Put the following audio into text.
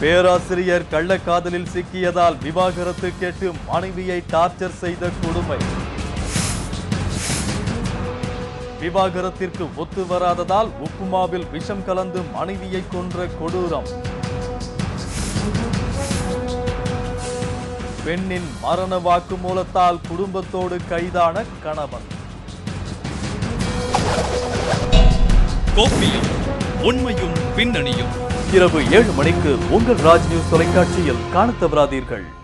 பேராசிரியர் கள்ளக்காதலில் சிக்கியதால் விவாகரத்து கேட்டு மனைவியை டார்ச்சர் செய்த கொடுமை விவாகரத்திற்கு ஒத்து வராததால் உப்புமாவில் விஷம் கலந்து மனைவியை கொன்ற கொடூரம் பெண்ணின் மரண வாக்குமூலத்தால் குடும்பத்தோடு கைதான கணவன் கோப்பியும் உண்மையும் பின்னணியும் இரவு ஏழு மணிக்கு உங்கள் ராஜ் நியூஸ் தொலைக்காட்சியில் காணத் தவறாதீர்கள்